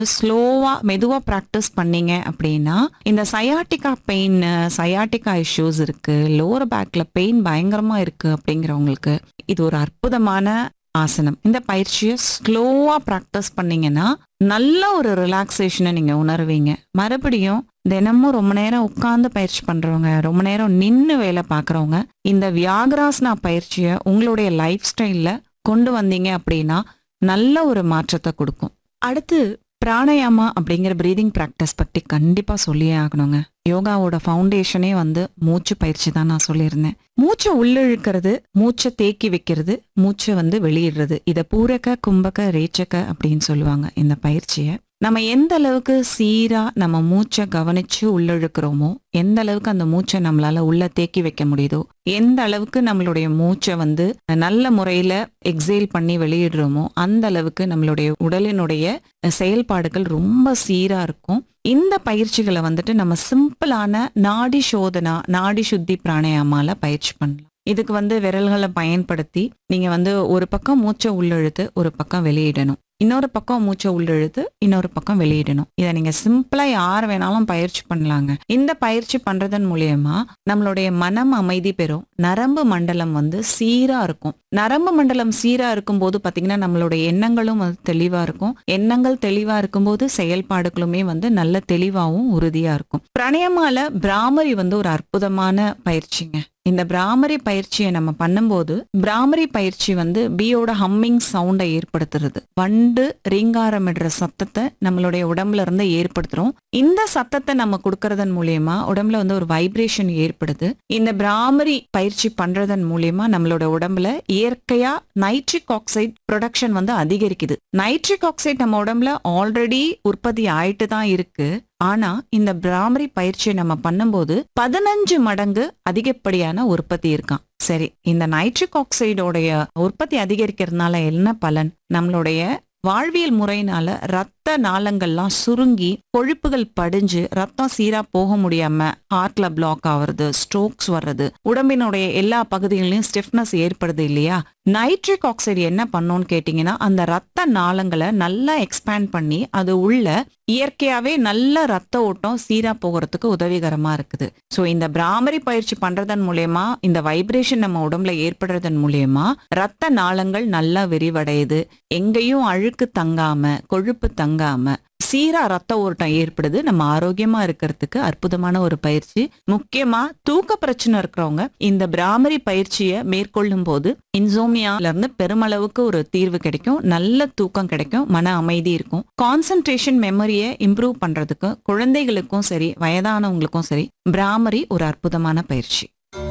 ஸ்லோவா மெதுவா ப்ராக்டிஸ் பண்ணீங்க அப்படின்னா இந்த சயாட்டிகா பெயின் சயாட்டிகா இஷ்யூஸ் இருக்கு லோவர் பேக்ல பெயின் பயங்கரமா இருக்கு அப்படிங்கிறவங்களுக்கு இது ஒரு அற்புதமான ஆசனம் இந்த பயிற்சியை ஸ்லோவா ப்ராக்டிஸ் பண்ணீங்கன்னா நல்ல ஒரு ரிலாக்ஸேஷனை நீங்க உணர்வீங்க மறுபடியும் தினமும் ரொம்ப நேரம் உட்கார்ந்து பயிற்சி பண்றவங்க ரொம்ப நேரம் நின்னு வேலை பார்க்கறவங்க இந்த வியாகராசனா பயிற்சியை உங்களுடைய லைஃப் ஸ்டைல்ல கொண்டு வந்தீங்க அப்படின்னா நல்ல ஒரு மாற்றத்தை கொடுக்கும் அடுத்து பிராணயாமா அப்படிங்கிற பிரீதிங் ப்ராக்டிஸ் பற்றி கண்டிப்பா சொல்லியே ஆகணுங்க யோகாவோட ஃபவுண்டேஷனே வந்து மூச்சு பயிற்சி தான் நான் சொல்லியிருந்தேன் மூச்சை உள்ளிழுக்கிறது மூச்சை தேக்கி வைக்கிறது மூச்சை வந்து வெளியிடுறது இதை பூரக்க கும்பக ரேச்சக அப்படின்னு சொல்லுவாங்க இந்த பயிற்சியை நம்ம எந்த அளவுக்கு சீரா நம்ம மூச்சை கவனிச்சு உள்ளிழுக்கிறோமோ எந்த அளவுக்கு அந்த மூச்சை நம்மளால உள்ள தேக்கி வைக்க முடியுதோ எந்த அளவுக்கு நம்மளுடைய மூச்சை வந்து நல்ல முறையில எக்ஸேல் பண்ணி வெளியிடுறோமோ அந்த அளவுக்கு நம்மளுடைய உடலினுடைய செயல்பாடுகள் ரொம்ப சீரா இருக்கும் இந்த பயிற்சிகளை வந்துட்டு நம்ம சிம்பிளான நாடி சோதனா நாடி சுத்தி பிராணாயாமால பயிற்சி பண்ணலாம் இதுக்கு வந்து விரல்களை பயன்படுத்தி நீங்க வந்து ஒரு பக்கம் மூச்சை உள்ளிழுத்து ஒரு பக்கம் வெளியிடணும் இன்னொரு பக்கம் மூச்சை உள்ளிழுத்து இன்னொரு பக்கம் வெளியிடணும் இதை நீங்க சிம்பிளா யார் வேணாலும் பயிற்சி பண்ணலாங்க இந்த பயிற்சி பண்றதன் மூலியமா நம்மளுடைய மனம் அமைதி பெறும் நரம்பு மண்டலம் வந்து சீரா இருக்கும் நரம்பு மண்டலம் சீரா இருக்கும்போது பாத்தீங்கன்னா நம்மளுடைய எண்ணங்களும் வந்து தெளிவா இருக்கும் எண்ணங்கள் தெளிவா இருக்கும்போது செயல்பாடுகளுமே வந்து நல்ல தெளிவாகவும் உறுதியா இருக்கும் பிரணயமால பிராமரி வந்து ஒரு அற்புதமான பயிற்சிங்க இந்த பிராமரி பயிற்சியை நம்ம பண்ணும்போது பிராமரி பயிற்சி வந்து பியோட ஹம்மிங் சவுண்டை ஏற்படுத்துறது வண்டு ரீங்காரமிடுற சத்தத்தை நம்மளுடைய உடம்புல இருந்து ஏற்படுத்துறோம் இந்த சத்தத்தை நம்ம கொடுக்கறதன் மூலியமா உடம்புல வந்து ஒரு வைப்ரேஷன் ஏற்படுது இந்த பிராமரி பயிற்சி பண்றதன் மூலியமா நம்மளோட உடம்புல இயற்கையா நைட்ரிக் ஆக்சைடு ப்ரொடக்ஷன் வந்து அதிகரிக்குது நைட்ரிக் ஆக்சைடு நம்ம உடம்புல ஆல்ரெடி உற்பத்தி ஆயிட்டு தான் இருக்கு ஆனா இந்த பிராமரி பயிற்சியை நம்ம பண்ணும்போது பதினஞ்சு மடங்கு அதிகப்படியான உற்பத்தி இருக்கான் சரி இந்த நைட்ரிக் ஆக்சைடோடைய உற்பத்தி அதிகரிக்கிறதுனால என்ன பலன் நம்மளுடைய வாழ்வியல் முறையினால ரத்த நாளங்கள்லாம் சுருங்கி கொழுப்புகள் படிஞ்சு ரத்தம் சீரா போக முடியாம ஹார்ட்ல பிளாக் ஆகுறது ஸ்ட்ரோக்ஸ் வர்றது உடம்பினுடைய எல்லா பகுதிகளிலும் ஸ்டிஃப்னஸ் ஏற்படுது இல்லையா நைட்ரிக் ஆக்சைடு என்ன பண்ணும்னு கேட்டீங்கன்னா அந்த ரத்த நாளங்களை நல்லா எக்ஸ்பேண்ட் பண்ணி அது உள்ள இயற்கையாவே நல்ல ரத்த ஓட்டம் சீரா போகிறதுக்கு உதவிகரமா இருக்குது ஸோ இந்த பிராமரி பயிற்சி பண்றதன் மூலியமா இந்த வைப்ரேஷன் நம்ம உடம்புல ஏற்படுறதன் மூலியமா ரத்த நாளங்கள் நல்லா விரிவடையுது எங்கேயும் அழுக்கு தங்காம கொழுப்பு தங்காம சீரா ரத்த ஓட்டம் ஏற்படுது நம்ம ஆரோக்கியமா இருக்கிறதுக்கு அற்புதமான ஒரு பயிற்சி முக்கியமா தூக்க பிரச்சனை இருக்கிறவங்க இந்த பிராமரி பயிற்சியை மேற்கொள்ளும் போது இன்சோமியால இருந்து பெருமளவுக்கு ஒரு தீர்வு கிடைக்கும் நல்ல தூக்கம் கிடைக்கும் மன அமைதி இருக்கும் கான்சென்ட்ரேஷன் மெமரியை இம்ப்ரூவ் பண்றதுக்கு குழந்தைகளுக்கும் சரி வயதானவங்களுக்கும் சரி பிராமரி ஒரு அற்புதமான பயிற்சி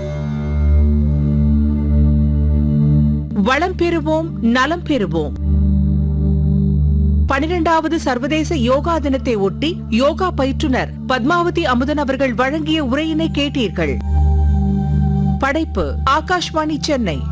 வளம் பெறுவோம் நலம் பெறுவோம் பனிரெண்டாவது சர்வதேச யோகா தினத்தை ஒட்டி யோகா பயிற்றுனர் பத்மாவதி அமுதன் அவர்கள் வழங்கிய உரையினை கேட்டீர்கள் படைப்பு ஆகாஷ்வாணி சென்னை